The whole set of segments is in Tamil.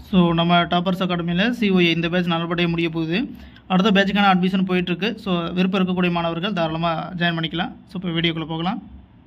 ஸோ நம்ம டாப்பர்ஸ் அகாடமியில் சிஓஏ இந்த பேட்ச் நல்லபடியாக முடிய போகுது அடுத்த பேட்சுக்கான அட்மிஷன் போயிட்டுருக்கு ஸோ விருப்பம் இருக்கக்கூடிய மாணவர்கள் தாராளமாக ஜாயின் பண்ணிக்கலாம் ஸோ இப்போ வீடியோக்குள்ளே போகலாம்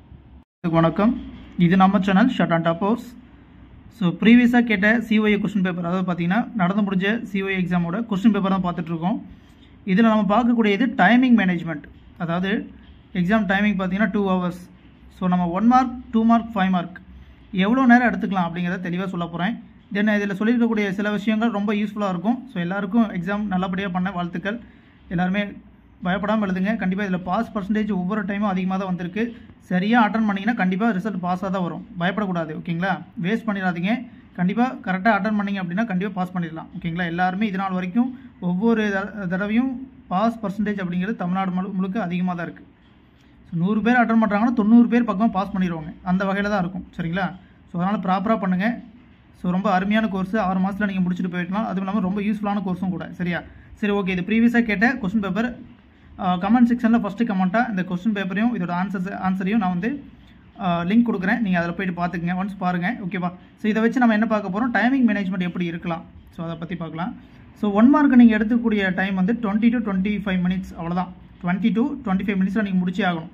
வணக்கம் இது நம்ம channel shut and toppers so ப்ரீவியஸாக கேட்ட சிஓஏ கொஸ்டின் பேப்பர் அதாவது பார்த்தீங்கன்னா நடந்து முடிஞ்ச சிஓஏ எக்ஸாமோட கொஸ்டின் பேப்பர் தான் பார்த்துட்ருக்கோம் இதில் நம்ம பார்க்கக்கூடியது டைமிங் மேனேஜ்மெண்ட் அதாவது எக்ஸாம் டைமிங் பார்த்தீங்கன்னா டூ ஹவர்ஸ் ஸோ நம்ம one mark two mark five mark எவ்வளோ நேரம் எடுத்துக்கலாம் அப்படிங்கிறத தெளிவாக சொல்ல போகிறேன் தென் இதில் சொல்லியிருக்கக்கூடிய சில விஷயங்கள் ரொம்ப யூஸ்ஃபுல்லாக இருக்கும் ஸோ எல்லாருக்கும் எக்ஸாம் நல்லபடியாக பண்ண வாழ்த்துக்கள் எல்லாருமே பயப்படாமல் எழுதுங்க கண்டிப்பாக இதில் பாஸ் பர்சன்டேஜ் ஒவ்வொரு டைமும் அதிகமாக தான் வந்திருக்கு சரியாக அட்டன் பண்ணிங்கன்னா கண்டிப்பாக ரிசல்ட் பாஸாக தான் வரும் பயப்படக்கூடாது ஓகேங்களா வேஸ்ட் பண்ணிடாதீங்க கண்டிப்பாக கரெக்டாக அட்டன் பண்ணீங்க அப்படின்னா கண்டிப்பாக பாஸ் பண்ணிடலாம் ஓகேங்களா எல்லாருமே இது நாள் வரைக்கும் ஒவ்வொரு த- தடவையும் பாஸ் பர்சன்டேஜ் அப்படிங்கிறது தமிழ்நாடு முழு முழுக்க அதிகமாக தான் இருக்குது ஸோ நூறு பேர் அட்டன் பண்ணுறாங்கன்னா தொண்ணூறு பேர் பக்கம் பாஸ் பண்ணிடுவாங்க அந்த வகையில் தான் இருக்கும் சரிங்களா ஸோ அதனால் ப்ராப்பராக பண்ணுங்கள் ஸோ ரொம்ப அருமையான கோர்ஸ் ஆறு மாதத்தில் நீங்கள் முடிச்சுட்டு போயிருக்கலாம் அதுவும் இல்லாமல் ரொம்ப யூஸ்ஃபுல்லான கோர்ஸும் கூட சரியா சரி ஓகே இது ப்ரீவியஸாக கேட்ட கொஸ்டின் பேப்பர் கமெண்ட் செக்ஷனில் ஃபஸ்ட்டு கமெண்ட்டாக இந்த கொஸ்டின் பேப்பரையும் இதோட ஆன்சர்ஸ் ஆன்சரையும் நான் வந்து லிங்க் கொடுக்குறேன் நீங்கள் அதில் போயிட்டு பார்த்துக்குங்க ஒன்ஸ் பாருங்கள் ஓகேவா ஸோ இதை வச்சு நம்ம என்ன பார்க்க போகிறோம் டைமிங் மேனேஜ்மெண்ட் எப்படி இருக்கலாம் ஸோ அதை பற்றி பார்க்கலாம் ஸோ ஒன் மார்க் நீங்கள் எடுத்துக்கூடிய டைம் வந்து twenty to twenty five minutes அவ்வளோதான் டுவெண்ட்டி டு டுவெண்ட்டி ஃபைவ் மினிட்ஸில் நீங்கள் முடிச்சே ஆகணும்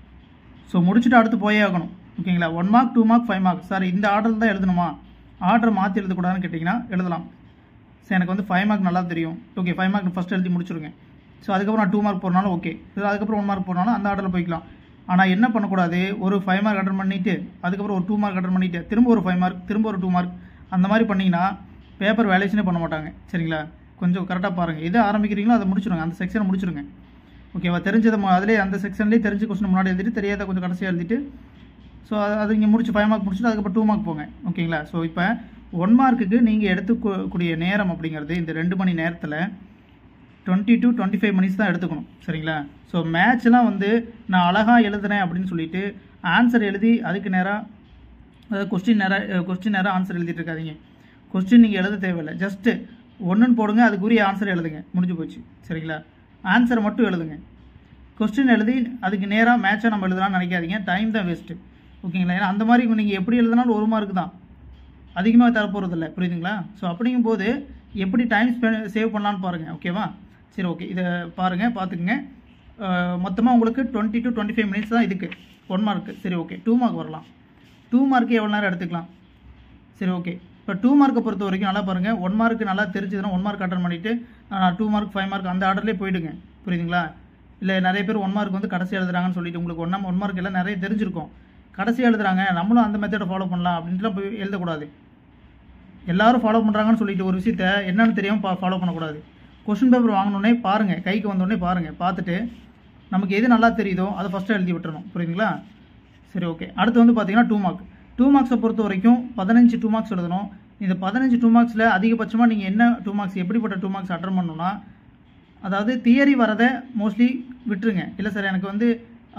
ஸோ முடிச்சுட்டு அடுத்து போயே ஆகணும் ஓகேங்களா one mark two mark five mark sir இந்த ஆர்டர் தான் எழுதணுமா ஆர்டர் மாற்றி எழுதக்கூடாதுன்னு கேட்டிங்கன்னா எழுதலாம் சரி எனக்கு வந்து ஃபைவ் மார்க் நல்லா தெரியும் ஓகே ஃபைவ் மார்க் ஃபஸ்ட் எழுதி முடிச்சிருங்க ஸோ அதுக்கப்புறம் நான் டூ மார்க் போனாலும் ஓகே அதுக்கப்புறம் ஒன் மார்க் போனாலும் அந்த ஆர்டரில் போய்க்கலாம் ஆனால் என்ன பண்ணக்கூடாது ஒரு ஃபைவ் மார்க் அட்டன் பண்ணிவிட்டு அதுக்கப்புறம் ஒரு டூ மார்க் அட்டன் பண்ணிவிட்டு திரும்ப ஒரு ஃபைவ் மார்க் திரும்ப ஒரு டூ மார்க் அந்த மாதிரி பண்ணிங்கன்னா பேப்பர் வேலேஷனே பண்ண மாட்டாங்க சரிங்களா கொஞ்சம் கரெக்டாக பாருங்கள் எது ஆரம்பிக்கிறீங்களோ அதை முடிச்சிருங்க அந்த செக்ஷனை முடிச்சிருங்க ஓகேவா தெரிஞ்சதை மு- அதிலே அந்த செக்ஷன்லேயே தெரிஞ்ச கொஸ்டின் முன்னாடி எழுதிட்டு தெரியாத கொஞ்சம் கடைசியாக எழுதிட்டு ஸோ அது அது இங்கே முடிச்சு ஃபைவ் மார்க் முடிச்சுட்டு அதுக்கப்புறம் டூ மார்க் போங்க ஓகேங்களா ஸோ இப்போ ஒன் மார்க்குக்கு நீங்கள் எடுத்துக்கூடிய நேரம் அப்படிங்கிறது இந்த ரெண்டு மணி நேரத்தில் twenty to twenty five minutes தான் எடுத்துக்கணும் சரிங்களா ஸோ மேட்ச்லாம் வந்து நான் அழகாக எழுதுனேன் அப்படின்னு சொல்லிட்டு ஆன்சர் எழுதி அதுக்கு நேராக அதாவது கொஸ்டின் நேராக கொஸ்டின் நேராக ஆன்சர் எழுதிட்டு இருக்காதீங்க கொஸ்டின் நீங்கள் எழுத தேவையில்லை ஜஸ்ட்டு ஒன்றுன்னு போடுங்க அதுக்குரிய ஆன்சர் எழுதுங்க முடிஞ்சு போச்சு சரிங்களா ஆன்சர் மட்டும் எழுதுங்க கொஸ்டின் எழுதி அதுக்கு நேராக மேட்சாக நம்ம எழுதலாம்னு நினைக்காதீங்க டைம் தான் வேஸ்ட்டு ஓகேங்களா ஏன்னா அந்த மாதிரி நீங்கள் எப்படி எழுதினாலும் ஒரு மார்க் தான் அதிகமாக தரப்போகிறதில்ல புரியுதுங்களா ஸோ அப்படிங்கும்போது எப்படி டைம் ஸ்பெண்ட் சேவ் பண்ணலான்னு பாருங்கள் ஓகேவா சரி ஓகே இதை பாருங்கள் பார்த்துக்குங்க மொத்தமாக உங்களுக்கு twenty to twenty five minutes தான் இதுக்கு ஒன் மார்க்கு சரி ஓகே டூ மார்க் வரலாம் டூ மார்க்கு எவ்வளோ நேரம் எடுத்துக்கலாம் சரி ஓகே இப்போ டூ மார்க்கை பொறுத்த வரைக்கும் நல்லா பாருங்கள் ஒன் மார்க் நல்லா தெரிஞ்சதுன்னா ஒன் மார்க் அட்டன் பண்ணிவிட்டு டூ மார்க் ஃபைவ் மார்க் அந்த ஆர்டர்லேயே போயிடுங்க புரியுதுங்களா இல்லை நிறைய பேர் ஒன் மார்க் வந்து கடைசி எழுதுறாங்கன்னு சொல்லிட்டு உங்களுக்கு ஒன் ஒன் மார்க் எல்லாம் நிறைய தெரிஞ்சிருக்கும் கடைசி எழுதுறாங்க நம்மளும் அந்த மெத்தடை ஃபாலோ பண்ணலாம் அப்படின்ட்டுலாம் போய் எழுதக்கூடாது எல்லாரும் ஃபாலோ பண்ணுறாங்கன்னு சொல்லிட்டு ஒரு விஷயத்த என்னன்னு தெரியாமல் ஃபாலோ பண்ணக்கூடாது கொஸ்டின் பேப்பர் வாங்கினோடனே பாருங்கள் கைக்கு வந்தோடனே பாருங்கள் பார்த்துட்டு நமக்கு எது நல்லா தெரியுதோ அதை ஃபஸ்ட்டு எழுதி விட்டுறணும் புரியுதுங்களா சரி ஓகே அடுத்து வந்து பார்த்தீங்கன்னா டூ மார்க் டூ மார்க்ஸை பொறுத்த வரைக்கும் பதினஞ்சு டூ மார்க்ஸ் எழுதணும் இந்த பதினஞ்சு டூ மார்க்ஸில் அதிகபட்சமாக நீங்கள் என்ன டூ மார்க்ஸ் எப்படிப்பட்ட டூ மார்க்ஸ் அட்டன் பண்ணணும்னா அதாவது தியரி வரதை மோஸ்ட்லி விட்டுருங்க இல்லை சார் எனக்கு வந்து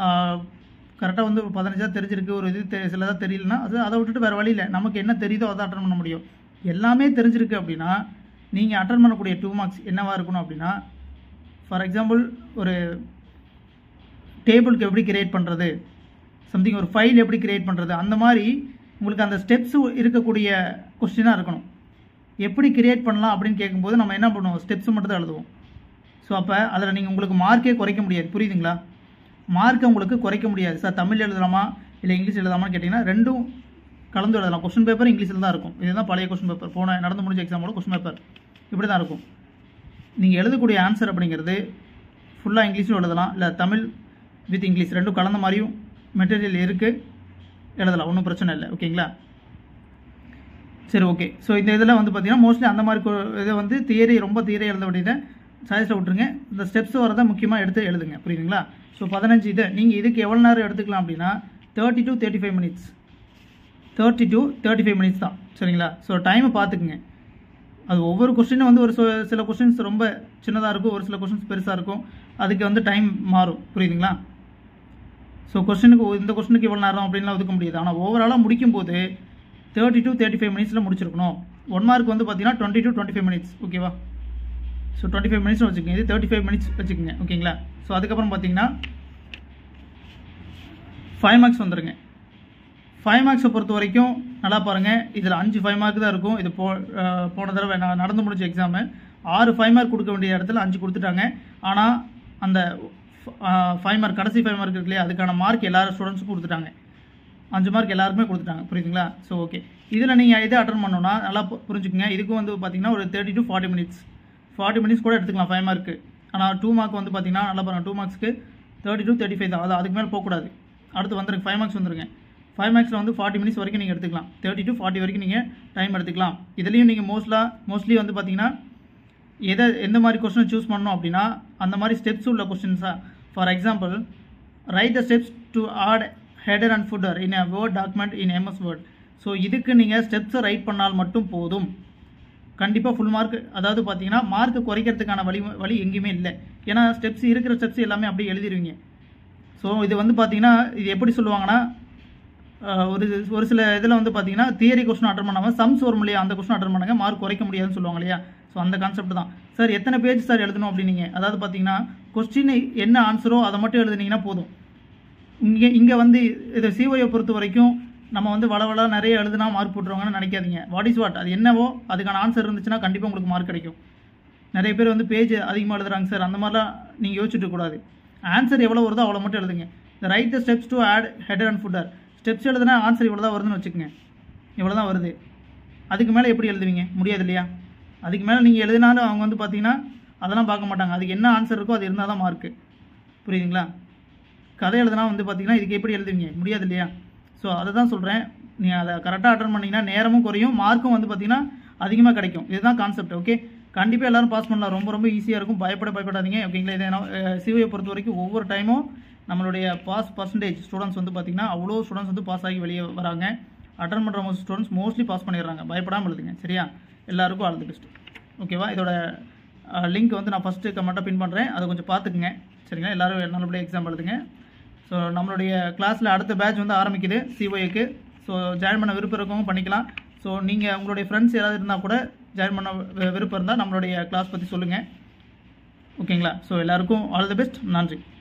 கரெக்டாக வந்து ஒரு பதினஞ்சா தெரிஞ்சிருக்கு ஒரு இது தெ சிலதாக தெரியலனா அது அதை விட்டுட்டு வேறு வழி இல்லை நமக்கு என்ன தெரியுதோ அதை அட்டன் பண்ண முடியும் எல்லாமே தெரிஞ்சிருக்கு அப்படின்னா நீங்கள் அட்டன் பண்ணக்கூடிய டூ மார்க்ஸ் என்னவா இருக்கணும் அப்படின்னா ஃபார் எக்ஸாம்பிள் ஒரு டேபிளுக்கு எப்படி கிரியேட் பண்ணுறது சம்திங் ஒரு ஃபைல் எப்படி கிரியேட் பண்ணுறது அந்த மாதிரி உங்களுக்கு அந்த ஸ்டெப்ஸ் இருக்கக்கூடிய கொஸ்டினாக இருக்கணும் எப்படி கிரியேட் பண்ணலாம் அப்படின்னு கேட்கும்போது நம்ம என்ன பண்ணுவோம் ஸ்டெப்ஸ் மட்டும் தான் எழுதுவோம் ஸோ அப்போ அதில் நீங்கள் உங்களுக்கு மார்க்கே குறைக்க முடியாது புரியுதுங்களா மார்க்கை உங்களுக்கு குறைக்க முடியாது சார் தமிழ் எழுதலாமா இல்லை இங்கிலீஷ் எழுதலாமான்னு கேட்டிங்கன்னா ரெண்டும் கலந்து எழுதலாம் கொஸ்டின் பேப்பர் இங்கிலீஷில் தான் இருக்கும் இதுதான் பழைய கொஸ்டின் பேப்பர் போன நடந்து முடிஞ்ச எக்ஸாமோட கொஸ்டின் பேப்பர் இப்படி தான் இருக்கும் நீங்கள் எழுதக்கூடிய ஆன்சர் அப்படிங்கிறது ஃபுல்லாக இங்கிலீஷும் எழுதலாம் இல்லை தமிழ் வித் இங்கிலீஷ் ரெண்டும் கலந்த மாதிரியும் மெட்டீரியல் இருக்குது எழுதலாம் ஒன்றும் பிரச்சனை இல்லை ஓகேங்களா சரி ஓகே ஸோ இந்த இதில் வந்து பார்த்தீங்கன்னா மோஸ்ட்லி அந்த மாதிரி கொ- இதை வந்து தியரி ரொம்ப தியரி எழுத வேண்டியதை சாய்ஸில் விட்டுருங்க இந்த ஸ்டெப்ஸ் வரதை முக்கியமாக எடுத்து எழுதுங்க புரியுதுங்களா ஸோ பதினஞ்சு இது நீங்கள் இதுக்கு எவ்வளோ நேரம் எடுத்துக்கலாம் அப்படின்னா thirty to thirty five minutes thirty to thirty five minutes தான் சரிங்களா ஸோ டைமை பார்த்துக்குங்க அது ஒவ்வொரு கொஸ்டினும் வந்து ஒரு சொ- சில கொஸ்டின்ஸ் ரொம்ப சின்னதாக இருக்கும் ஒரு சில கொஸ்டின்ஸ் பெருசாக இருக்கும் அதுக்கு வந்து டைம் மாறும் புரியுதுங்களா ஸோ கொஸ்டினுக்கு இந்த கொஸ்டினுக்கு இவ்வளோ நேரம் அப்படின்லாம் ஒதுக்க முடியாது ஆனால் ஓவராலாக முடிக்கும்போது தேர்ட்டி டு தேர்ட்டி ஃபைவ் மினிட்ஸில் முடிச்சிருக்கணும் ஒன் மார்க் வந்து பார்த்தீங்கன்னா twenty to twenty five minutes ஓகேவா ஸோ டுவெண்ட்டி ஃபைவ் மினிட்ஸ் வச்சுக்கோங்க இது தேர்ட்டி ஃபைவ் மினிட்ஸ் வச்சுக்கோங்க ஓகேங்களா ஸோ அதுக்கப்புறம் பார்த்தீங்கன்னா ஃபைவ் மார்க்ஸ் வந்துருங்க ஃபைவ் மார்க்ஸை பொறுத்த வரைக்கும் நல்லா பாருங்கள் இதில் அஞ்சு ஃபைவ் மார்க் தான் இருக்கும் இது போ அஹ் போன தடவை நான் நடந்து முடிஞ்ச எக்ஸாமு ஆறு ஃபைவ் மார்க் கொடுக்க வேண்டிய இடத்துல அஞ்சு கொடுத்துட்டாங்க ஆனால் அந்த ஃபைவ் மார்க் கடைசி ஃபைவ் மார்க் இருக்கு இல்லையா அதுக்கான மார்க் எல்லா ஸ்டூடெண்ட்ஸுக்கும் கொடுத்துட்டாங்க அஞ்சு மார்க் எல்லாருக்குமே கொடுத்துட்டாங்க புரியுதுங்களா ஸோ ஓகே இதில் நீங்கள் எதை அட்டன் பண்ணணும்னா நல்லா பு- புரிஞ்சுக்குங்க இதுக்கும் வந்து பார்த்தீங்கன்னா ஒரு thirty to forty minutes forty minutes கூட எடுத்துக்கலாம் ஃபைவ் மார்க்கு ஆனால் டூ மார்க் வந்து பார்த்தீங்கன்னா நல்லா பாருங்கள் டூ மார்க்ஸ்க்கு தேர்ட்டி டு தேர்ட்டி ஃபைவ் தான் அது அதுக்கு மேலே போகக்கூடாது அடுத்து வந்துருக்கு ஃபைவ் மார்க்ஸ் வந்துருங்க ஃபைவ் மார்க்ஸில் வந்து ஃபார்ட்டி மினிட்ஸ் வரைக்கும் நீங்கள் எடுத்துக்கலாம் தேர்ட்டி டு ஃபார்ட்டி வரைக்கும் நீங்கள் டைம் எடுத்துக்கலாம் இதுலேயும் நீங்கள் மோஸ்ட்லாக மோஸ்ட்லி வந்து பார்த்தீங்கன்னா எதை எந்த மாதிரி கொஸ்டின் சூஸ் பண்ணணும் அப்படின்னா அந்த மாதிரி ஸ்டெப்ஸ் உள்ள கொஸ்டின்ஸாக for example write the steps to add header and footer in a Word document in MS Word so இதுக்கு நீங்கள் ஸ்டெப்ஸை ரைட் பண்ணால் மட்டும் போதும் கண்டிப்பாக ஃபுல் மார்க் அதாவது பார்த்தீங்கன்னா மார்க் குறைக்கிறதுக்கான வழி வழி எங்கேயுமே இல்லை ஏன்னா ஸ்டெப்ஸ் இருக்கிற ஸ்டெப்ஸ் எல்லாமே அப்படியே எழுதிருவீங்க ஸோ இது வந்து பார்த்தீங்கன்னா இது எப்படி சொல்லுவாங்கன்னா அஹ், ஒரு ஒரு சில இதில் வந்து பார்த்தீங்கன்னா தியரி கொஸ்டின் அட்டன் பண்ணாமல் சம்ஸ் வரும் இல்லையா அந்த கொஸ்டின் அட்டன் பண்ணுங்க மார்க் குறைக்க முடியாதுன்னு சொல்லுவாங்க இல்லையா ஸோ அந்த கான்செப்ட் தான் சார் எத்தனை பேஜ் சார் எழுதணும் அப்படின்னீங்க அதாவது பார்த்தீங்கன்னா கொஸ்டின் என்ன ஆன்சரோ அதை மட்டும் எழுதுனீங்கன்னா போதும் இங்கே இங்கே வந்து இதை சிஓயை பொறுத்த வரைக்கும் நம்ம வந்து வளவள நிறைய எழுதுனா மார்க் போட்டுருவாங்கன்னு நினைக்காதீங்க வாட் இஸ் வாட் அது என்னவோ அதுக்கான ஆன்சர் இருந்துச்சுன்னா கண்டிப்பாக உங்களுக்கு மார்க் கிடைக்கும் நிறைய பேர் வந்து பேஜ் அதிகமாக எழுதுறாங்க சார் அந்த மாதிரிலாம் நீங்கள் யோசிச்சுட்டு கூடாது ஆன்சர் எவ்வளோ வருதோ அவ்வளோ மட்டும் எழுதுங்க இந்த write the steps to add header and footer steps எழுதுனா ஆன்சர் இவ்வளோ தான் வருதுன்னு வச்சுக்கோங்க இவ்வளோ தான் வருது அதுக்கு மேலே எப்படி எழுதுவீங்க முடியாது இல்லையா அதுக்கு மேலே நீங்கள் எழுதினாலும் அவங்க வந்து பார்த்தீங்கன்னா அதெல்லாம் பார்க்க மாட்டாங்க அதுக்கு என்ன ஆன்சர் இருக்கோ அது இருந்தால் தான் மார்க்கு புரியுதுங்களா கதை எழுதுனா வந்து பார்த்தீங்கன்னா இதுக்கு எப்படி எழுதுவீங்க முடியாது இல்லையா ஸோ அதை தான் சொல்கிறேன் நீங்கள் அதை கரெக்டாக அட்டன் பண்ணீங்கன்னா நேரமும் குறையும் மார்க்கும் வந்து பார்த்தீங்கன்னா அதிகமாக கிடைக்கும் இதுதான் கான்செப்ட் ஓகே கண்டிப்பாக எல்லாரும் பாஸ் பண்ணலாம் ரொம்ப ரொம்ப ஈஸியாக இருக்கும் பயப்பட பயப்படாதீங்க ஓகேங்களா இதை சிவியை பொறுத்த வரைக்கும் ஒவ்வொரு டைமும் நம்மளுடைய பாஸ் பர்சன்டேஜ் ஸ்டூடெண்ட்ஸ் வந்து பார்த்தீங்கன்னா அவ்வளோ ஸ்டூடெண்ட்ஸ் வந்து பாஸ் ஆகி வெளியே வராங்க அட்டன் பண்ணுற மோஸ்ட் ஸ்டூடெண்ட்ஸ் மோஸ்ட்லி பாஸ் பண்ணிடுறாங்க பயப்படாமல் எழுதுங்க சரியா எல்லாருக்கும் ஆல் தி பெஸ்ட் ஓகேவா இதோட லிங்க் வந்து நான் ஃபஸ்ட்டு கமெண்ட்டாக பின் பண்ணுறேன் அதை கொஞ்சம் பார்த்துக்குங்க சரிங்களா எல்லாரும் நல்லபடியாக எக்ஸாம் எழுதுங்க ஸோ நம்மளுடைய கிளாஸில் அடுத்த பேட்ச் வந்து ஆரம்பிக்குது சிஒஏக்கு ஸோ ஜாயின் பண்ண விருப்பம் இருக்கவங்க பண்ணிக்கலாம் ஸோ நீங்கள் உங்களுடைய ஃப்ரெண்ட்ஸ் யாராவது இருந்தால் கூட ஜாயின் பண்ண வி- விருப்பம் இருந்தால் நம்மளுடைய கிளாஸ் பற்றி சொல்லுங்கள் ஓகேங்களா ஸோ எல்லாருக்கும் ஆல் தி பெஸ்ட் நன்றி